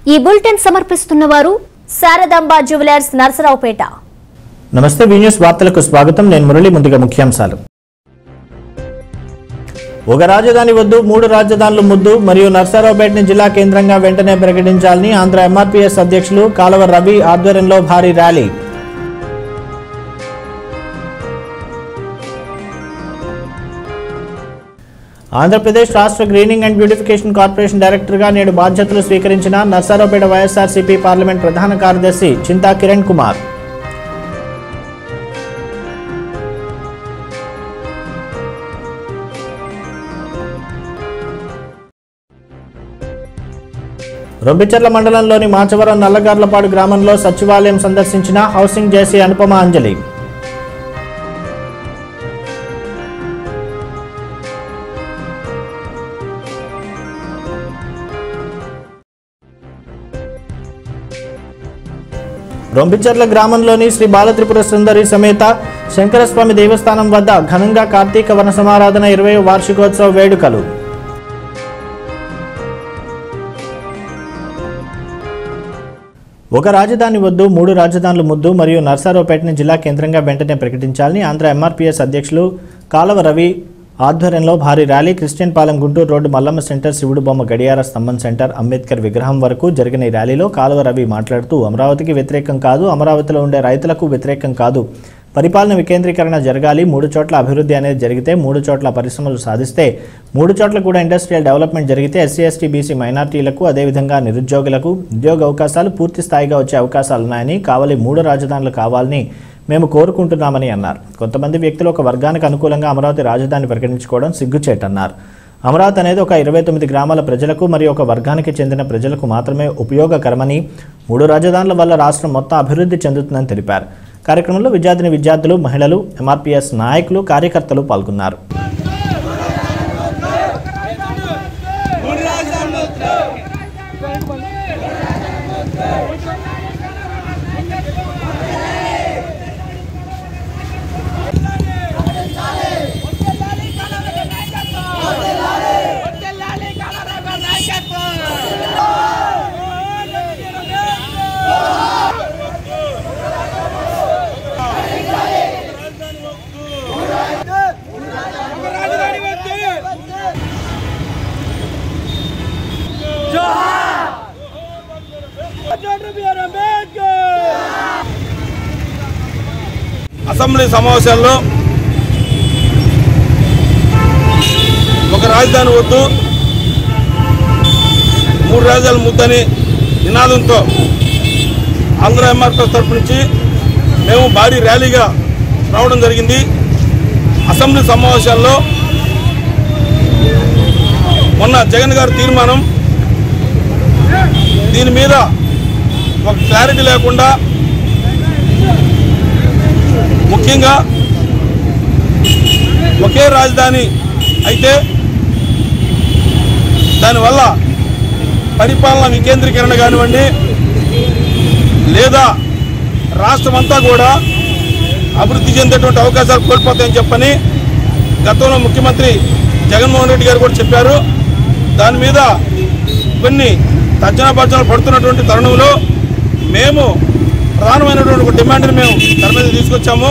ఈ బులెటిన్ సమర్పిస్తున్న వారు శారదాంబ జ్యువెలర్స్ నర్సరావుపేట నమస్తే వి న్యూస్ వార్తలకు స్వాగతం నేను మురళి ముందుగా ముఖ్యాంశాలు ఒక రాజధాని వద్దు మూడు రాజధానులు ముద్దు మరియు నర్సారావుపేటని జిల్లా కేంద్రంగా వెంటనే ప్రకటించాలని ఆంధ్ర ఎంఆర్పీఎస్ అధ్యక్షులు కాలవ రవి ఆధ్వర్యంలో భారీ ర్యాలీ ఆంధ్రప్రదేశ్ రాష్ట్ర గ్రీనింగ్ అండ్ బ్యూటిఫికేషన్ కార్పొరేషన్ డైరెక్టర్గా నేడు బాధ్యతలు స్వీకరించిన నర్సారావుపేట వైఎస్ఆర్సీపీ పార్లమెంట్ ప్రధాన కార్యదర్శి చింతా కిరణ్ కుమార్ రొబ్బిచెర్ల మండలంలోని మాచవరం నల్లగార్లపాడు గ్రామంలో సచివాలయం సందర్శించిన హౌసింగ్ జేసీ అనుపమ అంజలి రొంపిచెర్ల గ్రామంలోని శ్రీ బాలత్రిపుర సుందరి సమేత శంకరస్వామి దేవస్థానం వద్ద ఘనంగా కార్తీక వన సమారాధన ఇరవై వార్షికోత్సవ వేడుకలు ఒక రాజధాని వద్దు మూడు రాజధానులు ముద్దు మరియు నర్సారావుపేటని జిల్లా కేంద్రంగా వెంటనే ప్రకటించాలని ఆంధ్ర ఎంఆర్పీఎస్ అధ్యక్షులు కాలవ రవి ఆధ్వర్యంలో భారీ rally Christianpalem Guntur road Mallamma centre శివుడు బొమ్మ గడియార స్తంభం సెంటర్ అంబేద్కర్ విగ్రహం వరకు జరిగిన ఈ ర్యాలీలో కాలువ రవి మాట్లాడుతూ అమరావతికి వ్యతిరేకం కాదు అమరావతిలో ఉండే రైతులకు వ్యతిరేకం కాదు పరిపాలన వికేంద్రీకరణ జరగాలి మూడు చోట్ల అభివృద్ధి అనేది జరిగితే మూడు చోట్ల పరిశ్రమలు సాధిస్తే మూడు చోట్ల కూడా ఇండస్ట్రియల్ డెవలప్మెంట్ జరిగితే ఎస్సీ ఎస్టీ బీసీ మైనార్టీలకు అదేవిధంగా నిరుద్యోగులకు ఉద్యోగ అవకాశాలు పూర్తి స్థాయిగా వచ్చే అవకాశాలు ఉన్నాయని కావాలి మూడు రాజధానులు కావాలని మేము కోరుకుంటున్నామని అన్నారు కొంతమంది వ్యక్తులు ఒక వర్గానికి అనుకూలంగా అమరావతి రాజధాని ప్రకటించుకోవడం సిగ్గుచేటన్నారు అమరావతి అనేది ఒక ఇరవై తొమ్మిది గ్రామాల ప్రజలకు మరియు ఒక వర్గానికి చెందిన ప్రజలకు మాత్రమే ఉపయోగకరమని మూడు రాజధానుల వల్ల రాష్ట్రం మొత్తం అభివృద్ధి చెందుతుందని తెలిపారు కార్యక్రమంలో విద్యార్థిని విద్యార్థులు మహిళలు ఎంఆర్పీఎస్ నాయకులు కార్యకర్తలు పాల్గొన్నారు వర్ధిల్లాలి కలరవ నాయకత్వం రాజధాని వద్దు జోహార్ బిఆర్ అంబేద్కర్ అసెంబ్లీ సమావేశాల్లో ఒక రాజధాని వద్దు మూడు రాజధానులు ముద్దని నినాదంతో ఆంధ్ర ఎంఆర్పీఎస్ తరపు నుంచి మేము భారీ ర్యాలీగా రావడం జరిగింది అసెంబ్లీ సమావేశాల్లో మొన్న జగన్ గారి తీర్మానం దీని మీద ఒక క్లారిటీ లేకుండా ముఖ్యంగా ఒకే రాజధాని అయితే దానివల్ల పరిపాలన వికేంద్రీకరణ కానివ్వండి లేదా రాష్ట్రం అంతా కూడా అభివృద్ధి చెందేటువంటి అవకాశాలు కోల్పోతాయని చెప్పని గతంలో ముఖ్యమంత్రి జగన్మోహన్ రెడ్డి గారు కూడా చెప్పారు దాని మీద కొన్ని తర్జన భర్జనలు పడుతున్నటువంటి తరుణంలో మేము ప్రధానమైనటువంటి ఒక డిమాండ్ని మేము తెర మీద తీసుకొచ్చాము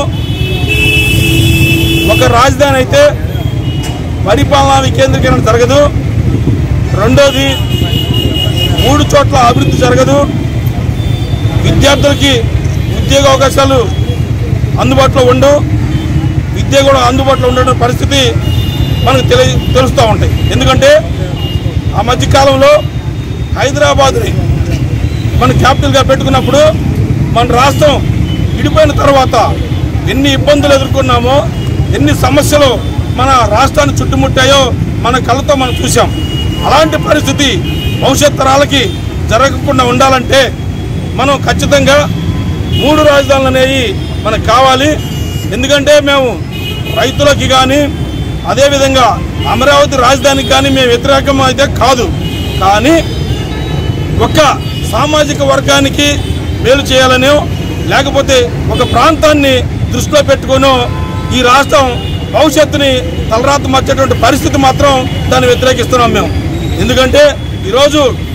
ఒక రాజధాని అయితే పరిపాలనా వికేంద్రీకరణ జరగదు రెండోది మూడు చోట్ల అభివృద్ధి జరగదు విద్యార్థులకి ఉద్యోగ అవకాశాలు అందుబాటులో ఉండవు విద్య కూడా అందుబాటులో ఉండడం పరిస్థితి మనకు తెలి తెలుస్తూ ఉంటాయి ఎందుకంటే ఆ మధ్యకాలంలో హైదరాబాద్ని మన క్యాపిటల్గా పెట్టుకున్నప్పుడు మన రాష్ట్రం విడిపోయిన తర్వాత ఎన్ని ఇబ్బందులు ఎదుర్కొన్నామో ఎన్ని సమస్యలు మన రాష్ట్రాన్ని చుట్టుముట్టాయో మన కళ్ళతో మనం చూసాం అలాంటి పరిస్థితి భవిష్యత్ తరాలకి జరగకుండా ఉండాలంటే మనం ఖచ్చితంగా మూడు రాజధానులు అనేవి మనకు కావాలి ఎందుకంటే మేము రైతులకి కానీ అదేవిధంగా అమరావతి రాజధానికి కానీ మేము వ్యతిరేకం అయితే కాదు కానీ ఒక సామాజిక వర్గానికి మేలు చేయాలనో లేకపోతే ఒక ప్రాంతాన్ని దృష్టిలో పెట్టుకునో ఈ రాష్ట్రం భవిష్యత్తుని తలరాత మార్చేటువంటి పరిస్థితి మాత్రం దాన్ని వ్యతిరేకిస్తున్నాం మేము ఎందుకంటే ఈరోజు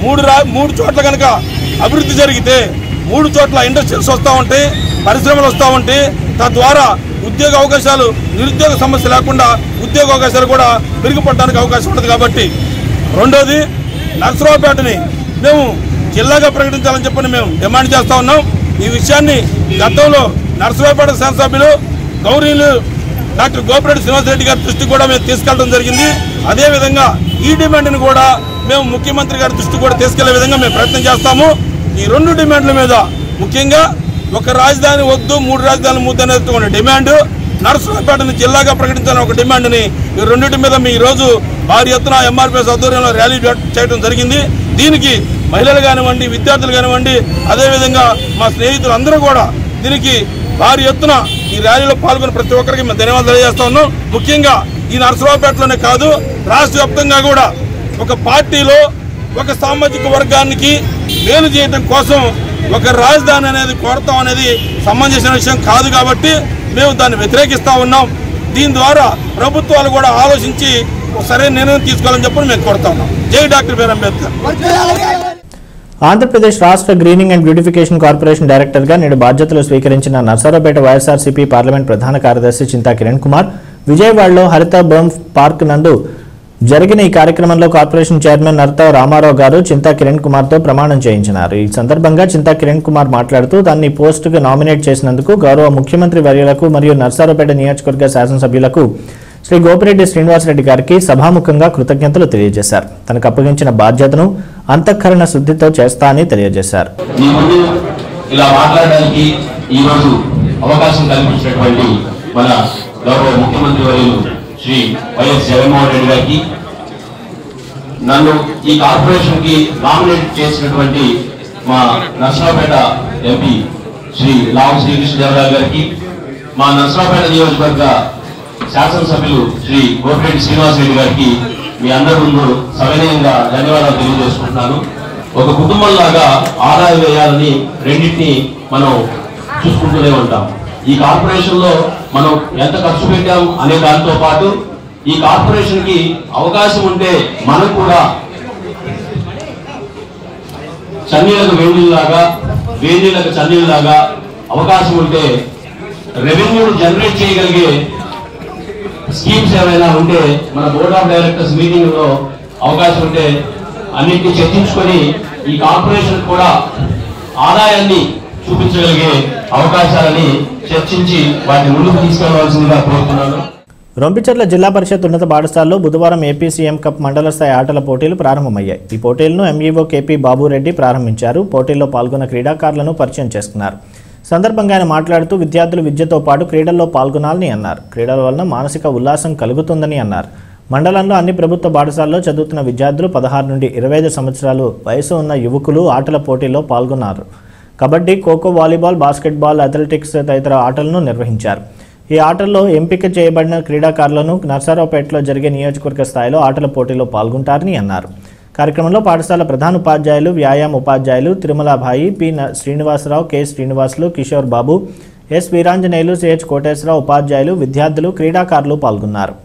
మూడు రా మూడు చోట్ల కనుక అభివృద్ధి జరిగితే మూడు చోట్ల ఇండస్ట్రీస్ వస్తూ ఉంటాయి పరిశ్రమలు వస్తూ ఉంటాయి తద్వారా ఉద్యోగ అవకాశాలు నిరుద్యోగ సమస్య లేకుండా ఉద్యోగ అవకాశాలు కూడా మెరుగుపడడానికి అవకాశం ఉంటుంది కాబట్టి రెండోది నర్సరావుపేటని మేము జిల్లాగా ప్రకటించాలని చెప్పని మేము డిమాండ్ చేస్తా ఉన్నాం ఈ విషయాన్ని గతంలో నర్సరావుపేట శాసనసభ్యులు గౌరీలు డాక్టర్ గోపిరెడ్డి శ్రీనివాసరెడ్డి గారి దృష్టికి కూడా మేము తీసుకెళ్ళడం జరిగింది అదేవిధంగా ఈ డిమాండ్ని కూడా మేము ముఖ్యమంత్రి గారి దృష్టికి కూడా తీసుకెళ్లే విధంగా మేము ప్రయత్నం చేస్తాము ఈ రెండు డిమాండ్ల మీద ముఖ్యంగా ఒక రాజధాని వద్దు మూడు రాజధానులు ముద్దు అనేటువంటి డిమాండ్ నరసరావుపేటను జిల్లాగా ప్రకటించాలని ఒక డిమాండ్ని ఈ రెండింటి మీద మీ రోజు భారీ ఎత్తున ఎంఆర్పీఎస్ ఆధ్వర్యంలో ర్యాలీ చేయడం జరిగింది దీనికి మహిళలు కానివ్వండి విద్యార్థులు కానివ్వండి అదేవిధంగా మా స్నేహితులు అందరూ కూడా దీనికి భారీ ఎత్తున ఈ ర్యాలీలో పాల్గొన్న ప్రతి ఒక్కరికి మేము ధన్యవాదాలు తెలియజేస్తా ఉన్నాం ముఖ్యంగా ఈ నరసరావుపేటలోనే కాదు రాష్ట్ర వ్యాప్తంగా కూడా ఒక పార్టీలో ఒక సామాజిక వర్గానికి మేలు చేయడం కోసం ఒక రాజధాని అనేది కోరతాం అనేది సమంజసిన విషయం కాదు కాబట్టి మేము దాన్ని వ్యతిరేకిస్తా ఉన్నాం దీని ద్వారా ప్రభుత్వాలు కూడా ఆలోచించి ఒక సరైన నిర్ణయం తీసుకోవాలని చెప్పి మేము కోరుతా ఉన్నాం జై డాక్టర్ బీర్ అంబేద్కర్ ఆంధ్రప్రదేశ్ రాష్ట్ర గ్రీనింగ్ అండ్ బ్యూటిఫికేషన్ కార్పొరేషన్ డైరెక్టర్గా నేడు బాధ్యతలు స్వీకరించిన నర్సారావుపేట వైఎస్ఆర్సీపీ పార్లమెంట్ ప్రధాన కార్యదర్శి చింతా కిరణ్ కుమార్ విజయవాడలో హరిత బర్మ్ పార్క్ నందు జరిగిన ఈ కార్యక్రమంలో కార్పొరేషన్ చైర్మన్ నర్త రామారావు గారు చింతా కిరణ్ కుమార్తో ప్రమాణం చేయించినారు ఈ సందర్భంగా చింతా కిరణ్ కుమార్ మాట్లాడుతూ దాన్ని పోస్టుకు నామినేట్ చేసినందుకు గౌరవ ముఖ్యమంత్రి వర్యులకు మరియు నర్సారావుపేట నియోజకవర్గ శాసనసభ్యులకు శ్రీ గోపిరెడ్డి శ్రీనివాసరెడ్డి గారికి సభాముఖంగా కృతజ్ఞతలు తెలియజేశారు తనకు అప్పగించిన బాధ్యతను అంతఃకరణ శుద్ధితో చేస్తా అని తెలియజేశారు మీ ముందు ఇలా మాట్లాడడానికి ఈ రోజు అవకాశం కల్పించినటువంటి మన గౌరవ ముఖ్యమంత్రి వర్యులు శ్రీ వైఎస్ జగన్మోహన్ రెడ్డి గారికి నన్ను ఈ కార్పొరేషన్ కి నామినేట్ చేసినటువంటి మా నర్సరావుపేట ఎంపీ శ్రీ లావు శ్రీకృష్ణదేవరావు గారికి మా నర్సరావుపేట నియోజకవర్గ శాసనసభ్యులు శ్రీ గోపిరెడ్డి శ్రీనివాసరెడ్డి గారికి మీ అందరి ముందు సవినయంగా ధన్యవాదాలు తెలియజేసుకుంటున్నాను ఒక కుటుంబంలాగా ఆదాయ వ్యయాలని రెండింటిని మనం చూసుకుంటూనే ఉంటాం ఈ కార్పొరేషన్ లో మనం ఎంత ఖర్చు పెట్టాం అనే దానితో పాటు ఈ కార్పొరేషన్ కి అవకాశం ఉంటే మనం కూడా చన్నీళ్ళకు వేణీళ్ళలాగా వేణీళ్ళకు చన్నీళ్ళలాగా అవకాశం ఉంటే రెవెన్యూ జనరేట్ చేయగలిగే స్కీమ్స్ ఏమైనా ఉంటే మన బోర్డ్ ఆఫ్ డైరెక్టర్స్ మీటింగ్ లో అవకాశం ఉంటే అన్నింటినీ చర్చించుకొని ఈ కార్పొరేషన్ కూడా ఆదాయాన్ని చూపించగలిగే అవకాశాలని చర్చించి వాటిని ముందుకు తీసుకెళ్లవలసిందిగా కోరుతున్నాను రొంపిచెర్ల జిల్లా పరిషత్ ఉన్నత పాఠశాలలో బుధవారం ఏపీ సీఎం కప్ మండల స్థాయి ఆటల పోటీలు ప్రారంభమయ్యాయి ఈ పోటీలను ఎంఈఓ కేపీ బాబురెడ్డి ప్రారంభించారు పోటీల్లో పాల్గొన్న క్రీడాకారులను పరిచయం చేసుకున్నారు సందర్భంగా ఆయన మాట్లాడుతూ విద్యార్థులు విద్యతో పాటు క్రీడల్లో పాల్గొనాలని అన్నారు క్రీడల వలన మానసిక ఉల్లాసం కలుగుతుందని అన్నారు మండలంలో అన్ని ప్రభుత్వ పాఠశాలలో చదువుతున్న విద్యార్థులు పదహారు నుండి ఇరవై ఐదు సంవత్సరాలు వయసు ఉన్న యువకులు ఆటల పోటీల్లో పాల్గొన్నారు kabaddi kho kho volleyball basketball athletics తదితర ఆటలను నిర్వహించారు ఈ ఆటల్లో ఎంపిక చేయబడిన క్రీడాకారులను నర్సారావుపేటలో జరిగే నియోజకవర్గ స్థాయిలో ఆటల పోటీలో పాల్గొంటారని అన్నారు కార్యక్రమంలో పాఠశాల ప్రధాన ఉపాధ్యాయులు వ్యాయామ ఉపాధ్యాయులు తిరుమలాభాయి పి న- Srinivasarao K Srinivasulu Kishore Babu S Veeranjaneyulu CH Koteswararao ఉపాధ్యాయులు విద్యార్థులు క్రీడాకారులు పాల్గొన్నారు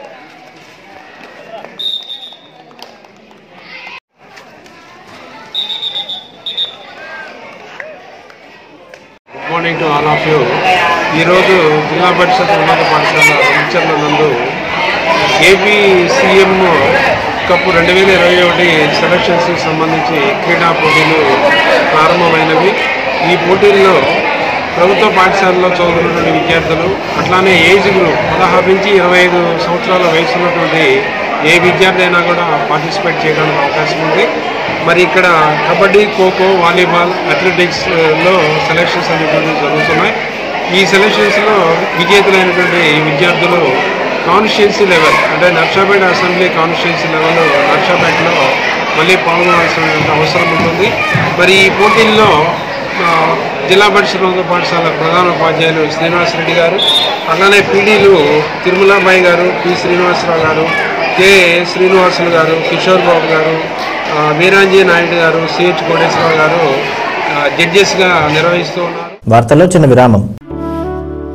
good morning to all of you ఈరోజు జిల్లా పరిషత్ ఉన్నత పాఠశాల రంచర్ల నందు ఏపీ సీఎం కప్ రెండు వేల ఇరవై ఒకటి సెలక్షన్స్ సంబంధించి క్రీడా పోటీలు ప్రారంభమైనవి ఈ పోటీల్లో ప్రభుత్వ పాఠశాలలో చదువుతున్నటువంటి విద్యార్థులు అట్లానే ఏజ్ గ్రూప్ పదహారు నుంచి ఇరవై ఐదు సంవత్సరాల వయసు ఉన్నటువంటి ఏ విద్యార్థి అయినా కూడా పార్టిసిపేట్ చేయడానికి అవకాశం ఉంది మరి ఇక్కడ కబడ్డీ ఖోఖో వాలీబాల్ అథ్లెటిక్స్ లో సెలక్షన్స్ అనేటువంటివి జరుగుతున్నాయి ఈ సెలక్షన్స్లో విజేతలైనటువంటి ఈ విద్యార్థులు కాన్స్టిట్యున్సీ లెవెల్ అంటే నర్సాపేట అసెంబ్లీ కాన్స్టిట్యున్సీ లెవెల్ నర్సాపేటలో మళ్ళీ పాల్గొనాల్సినటువంటి అవసరం ఉంటుంది మరి ఈ పోటీల్లో ఆ, జిల్లా పరిషత్ ఉన్నత పాఠశాల ప్రధాన ఉపాధ్యాయులు శ్రీనివాసరెడ్డి గారు అలానే పీడీలు తిరుమలాబాయి గారు పి శ్రీనివాసరావు గారు కె శ్రీనివాసులు గారు కిషోర్ బాబు గారు ఆ, వీరాంజీ నాయుడు గారు సిహెచ్ కోటేశ్వరరావు గారు ఆ, జడ్జెస్గా నిర్వహిస్తూ ఉన్నారు వార్తల్లో చిన్న విరామం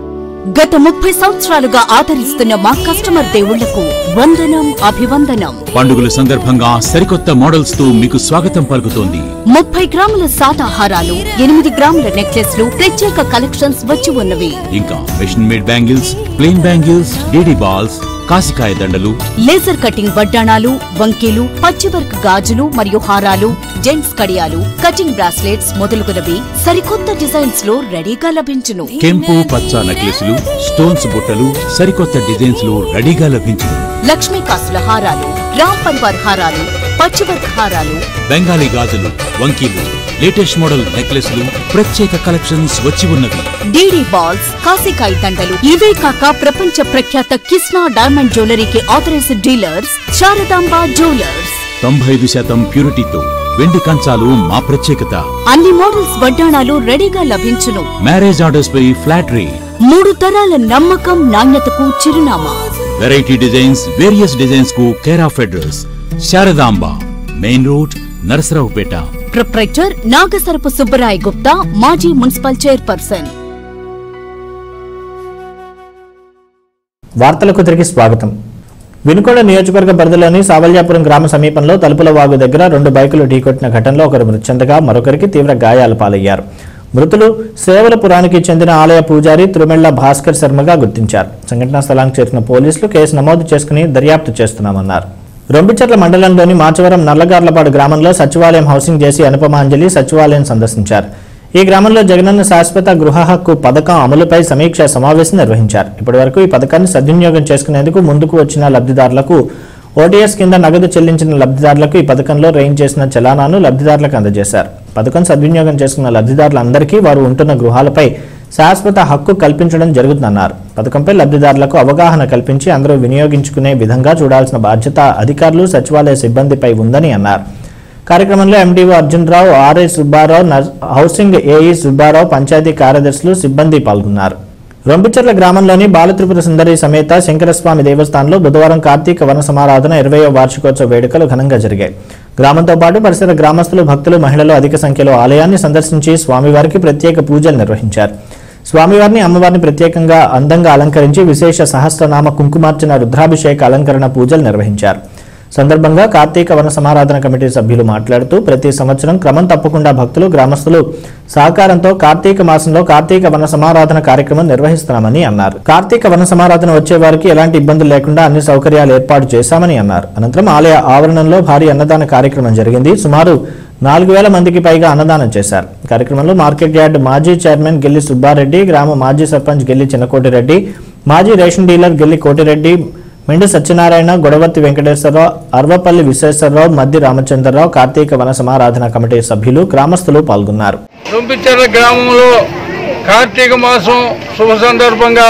గత ముప్పై సంవత్సరాలుగా ఆదరిస్తున్న మా కస్టమర్ దేవుళ్లకు వందనం అభివందనం పండుగల సందర్భంగా సరికొత్త మోడల్స్ తో మీకు స్వాగతం పలుకుతోంది ముప్పై గ్రాముల సాదాహారాలు ఎనిమిది గ్రాముల నెక్లెస్లు ప్రత్యేక కలెక్షన్స్ వచ్చి ఉన్నవి ఇంకా machine made bangles plain bangles DD balls కాసికాయ దండలు లేజర్ కటింగ్ వడ్డాణాలు వంకీలు పచ్చివర్క్ గాజులు మరియు హారాలు జెంట్స్ కడియాలు కటింగ్ బ్రాస్లెట్స్ మొదలుగునవి సరికొత్త డిజైన్స్ లో రెడీగా లభించును కెంపు పచ్చ నెక్లెస్లు స్టోన్స్ బుట్టలు సరికొత్త డిజైన్స్ లో రెడీగా లభించును లక్ష్మీ కాసుల హారాలు రామ్ పరివార్ హారాలు పచ్చివర్క్ హారాలు బెంగాలీ గాజులు వంకీలు లేటెస్ట్ మోడల్ నెక్లెస్లు ప్రత్యేక కలెక్షన్స్ వచ్చి ఉన్నవి డీడీ బాల్స్ కాసికాయ దండలు ఇవే కాక ప్రపంచ ప్రఖ్యాత కిస్నా డైమండ్ జ్యువెలరీకి ఆథరైజ్డ్ డీలర్స్ శారదాంబ జ్యువెలర్స్ తొంభై ఐదు శాతం ప్యూరిటీతో వెండి కంచాలు మా ప్రత్యేకత అన్ని మోడల్స్ వడ్డాణాలు రెడీగా లభించును మ్యారేజ్ ఆర్డర్స్ పై ఫ్లాట్ రేట్ మూడు తరాల నమ్మకం నాణ్యతకు చిరునామా వెరైటీ డిజైన్స్ వేరియస్ డిజైన్స్ కు care of address Sharadamba main road Narasaraopet proprietor Nagasarapu Subbarai Gupta మాజీ మున్సిపల్ చైర్పర్సన్ వార్తలకు తిరిగి స్వాగతం వినుకొండ నియోజకవర్గ పరిధిలోని సావల్యాపురం గ్రామ సమీపంలో తలుపుల వాగు దగ్గర రెండు బైకులు ఢీకొట్టిన ఘటనలో ఒకరు మృతి చెందగా మరొకరికి తీవ్ర గాయాలు పాలయ్యారు మృతులు సేవలపురానికి చెందిన ఆలయ పూజారి త్రిమెళ్ల భాస్కర్ శర్మగా గుర్తించారు సంఘటనా స్థలానికి చేరిన పోలీసులు కేసు నమోదు చేసుకుని దర్యాప్తు చేస్తున్నామన్నారు రొంపిచెర్ల మండలంలోని మాచవరం నల్లగార్లపాడు గ్రామంలో సచివాలయం హౌసింగ్ చేసి అనుపమాంజలి సచివాలయం సందర్శించారు ఈ గ్రామంలో జగనన్న శాశ్వత గృహ హక్కు పథకం అమలుపై సమీక్ష సమావేశం నిర్వహించారు ఇప్పటివరకు ఈ పథకాన్ని సద్వినియోగం చేసుకునేందుకు ముందుకు వచ్చిన లబ్ధిదారులకు ఓటీఎస్ కింద నగదు చెల్లించిన లబ్ధిదారులకు ఈ పథకంలో రేంజ్ చేసిన చలానాను లబ్ధిదారులకు అందజేశారు పథకం సద్వినియోగం చేసుకున్న లబ్ధిదారులందరికీ వారు ఉంటున్న గృహాలపై శాశ్వత హక్కు కల్పించడం జరుగుతుందన్నారు పథకంపై లబ్ధిదారులకు అవగాహన కల్పించి అందరూ వినియోగించుకునే విధంగా చూడాల్సిన బాధ్యత అధికారులు సచివాలయ సిబ్బందిపై ఉందని అన్నారు కార్యక్రమంలో ఎండీఓ అర్జునరావు ఆర్ఐ సుబ్బారావు నర్- హౌసింగ్ ఏఈ సుబ్బారావు పంచాయతీ కార్యదర్శులు సిబ్బంది పాల్గొన్నారు రొంపిచెర్ల గ్రామంలోని బాలత్రిపుర సుందరి సమేత శంకరస్వామి దేవస్థానంలో బుధవారం కార్తీక వన సమారాధన ఇరవయో వార్షికోత్సవ వేడుకలు ఘనంగా జరిగాయి గ్రామంతో పాటు పరిసర గ్రామస్తులు భక్తులు మహిళలు అధిక సంఖ్యలో ఆలయాన్ని సందర్శించి స్వామివారికి ప్రత్యేక పూజలు నిర్వహించారు స్వామివారిని అమ్మవారిని ప్రత్యేకంగా అందంగా అలంకరించి విశేష సహస్రనామ కుంకుమార్చన రుద్రాభిషేక అలంకరణ పూజలు నిర్వహించారు సందర్భంగా కార్తీక వన సమారాధన కమిటీ సభ్యులు మాట్లాడుతూ ప్రతి సంవత్సరం క్రమం తప్పకుండా భక్తులు గ్రామస్తులు సహకారంతో కార్తీక మాసంలో కార్తీక వన సమారాధన కార్యక్రమం నిర్వహిస్తున్నామని అన్నారు కార్తీక వన సమారాధన వచ్చే వారికి ఎలాంటి ఇబ్బందులు లేకుండా అన్ని సౌకర్యాలు ఏర్పాటు చేశామని అన్నారు అనంతరం ఆలయ ఆవరణంలో భారీ అన్నదాన కార్యక్రమం జరిగింది సుమారు నాలుగు వేల మందికి పైగా అన్నదానం చేశారు కార్యక్రమంలో మార్కెట్ యార్డ్ మాజీ చైర్మన్ గెల్లి సుబ్బారెడ్డి గ్రామ మాజీ సర్పంచ్ గెల్లి చిన్నకోటిరెడ్డి మాజీ రేషన్ డీలర్ గెల్లి కోటిరెడ్డి మెండు సత్యనారాయణ గొడవర్తి వెంకటేశ్వరరావు అర్వపల్లి విశ్వేశ్వరరావు మద్ది రామచంద్రరావు కార్తీక వన సమారాధన కమిటీ సభ్యులు గ్రామస్తులు పాల్గొన్నారు రుంపిచెర్ల గ్రామంలో కార్తీక మాసం శుభ సందర్భంగా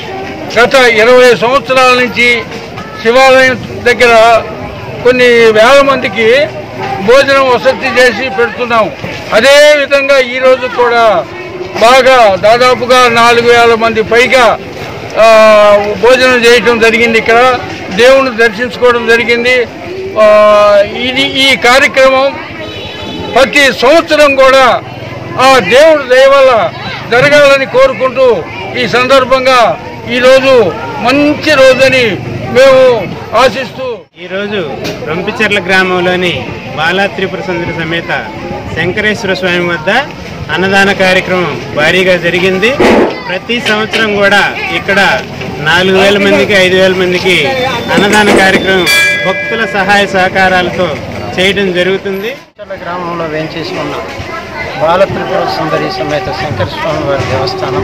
గత ఇరవై సంవత్సరాల నుంచి శివాలయం దగ్గర కొన్ని వేల మందికి భోజనం వసతి చేసి పెడుతున్నాం అదే విధంగా ఈరోజు కూడా బాగా దాదాపుగా నాలుగు వేల మంది పైగా ఆ, భోజనం చేయటం జరిగింది ఇక్కడ దేవుని దర్శించుకోవడం జరిగింది ఆ, ఇది ఈ కార్యక్రమం ప్రతి సంవత్సరం కూడా ఆ దేవుడు దయ వల్ల జరగాలని కోరుకుంటూ ఈ సందర్భంగా ఈరోజు మంచి రోజని మేము ఆశిస్తూ ఈరోజు రొంపిచెర్ల గ్రామంలోని బాలా త్రిపుర సుందరి సమేత శంకరేశ్వర స్వామి వద్ద అన్నదాన కార్యక్రమం భారీగా జరిగింది ప్రతి సంవత్సరం కూడా ఇక్కడ నాలుగు వేల మందికి ఐదు వేల మందికి అన్నదాన కార్యక్రమం భక్తుల సహాయ సహకారాలతో చేయడం జరుగుతుంది చల్ల గ్రామంలో వేంచేసి ఉన్న బాలత్రిపుర సుందరి సమేత శంకర స్వామి వారి దేవస్థానం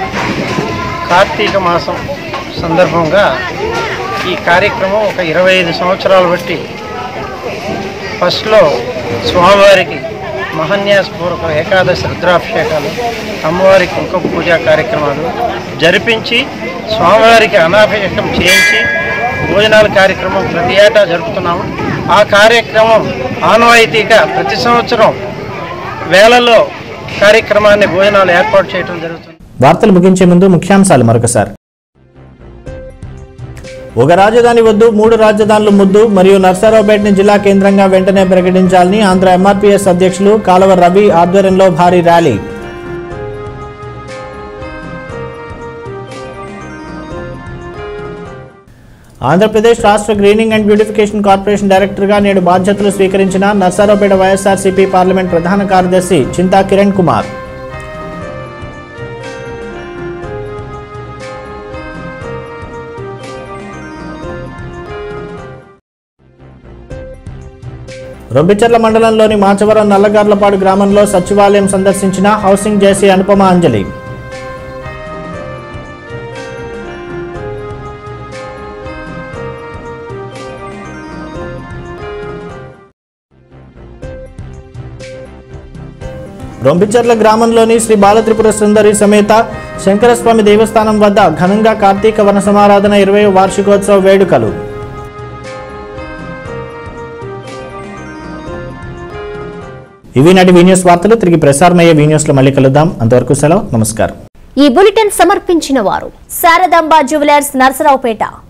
కార్తీక మాసం సందర్భంగా ఈ కార్యక్రమం ఒక ఇరవై ఐదు సంవత్సరాలు బట్టి ఫస్ట్లో స్వామివారికి మహన్యాసపూర్వక ఏకాదశి రుద్రాభిషేకాలు అమ్మవారికి కుంకుమ పూజా కార్యక్రమాలు జరిపించి స్వామివారికి అనాభిషేకం చేయించి భోజనాల కార్యక్రమం ప్రతి ఏటా జరుపుతున్నాము ఆ కార్యక్రమం ఆనవాయితీగా ప్రతి సంవత్సరం వేలలో కార్యక్రమాన్ని భోజనాలు ఏర్పాటు చేయడం జరుగుతుంది వార్తలు ముగించే ముందు ముఖ్యాంశాలు మరొకసారి ఒక రాజధాని వద్దు మూడు రాజధానులు ముద్దు మరియు నర్సారావుపేటని జిల్లా కేంద్రంగా వెంటనే ప్రకటించాలని ఆంధ్ర ఎంఆర్పీఎస్ అధ్యక్షులు కాలవ రవి ఆధ్వర్యంలో భారీ ర్యాలీ ఆంధ్రప్రదేశ్ రాష్ట్ర గ్రీనింగ్ అండ్ బ్యూటిఫికేషన్ కార్పొరేషన్ డైరెక్టర్గా నేడు బాధ్యతలు స్వీకరించిన నర్సారావుపేట వైఎస్ఆర్సీపీ పార్లమెంట్ ప్రధాన కార్యదర్శి చింతా కిరణ్ కుమార్ రొంపిచెర్ల మండలంలోని మాచవరం నల్లగార్లపాడు గ్రామంలో సచివాలయం సందర్శించిన హౌసింగ్ జేసీ అనుపమ అంజలి రొంపిచెర్ల గ్రామంలోని శ్రీ బాలత్రిపుర సుందరి సమేత శంకరస్వామి దేవస్థానం వద్ద ఘనంగా కార్తీక వన సమారాధన ఇరవై వార్షికోత్సవ వేడుకలు ఇవి నాటి వీన్యూస్ వార్తలు తిరిగి ప్రసారమయ్యే వీన్యూస్లో మళ్ళీ కలుద్దాం అంతవరకు సెలవు నమస్కారం ఈ బులెటిన్ సమర్పించిన వారు శారదాంబ జ్యువెలర్స్ నర్సరావుపేట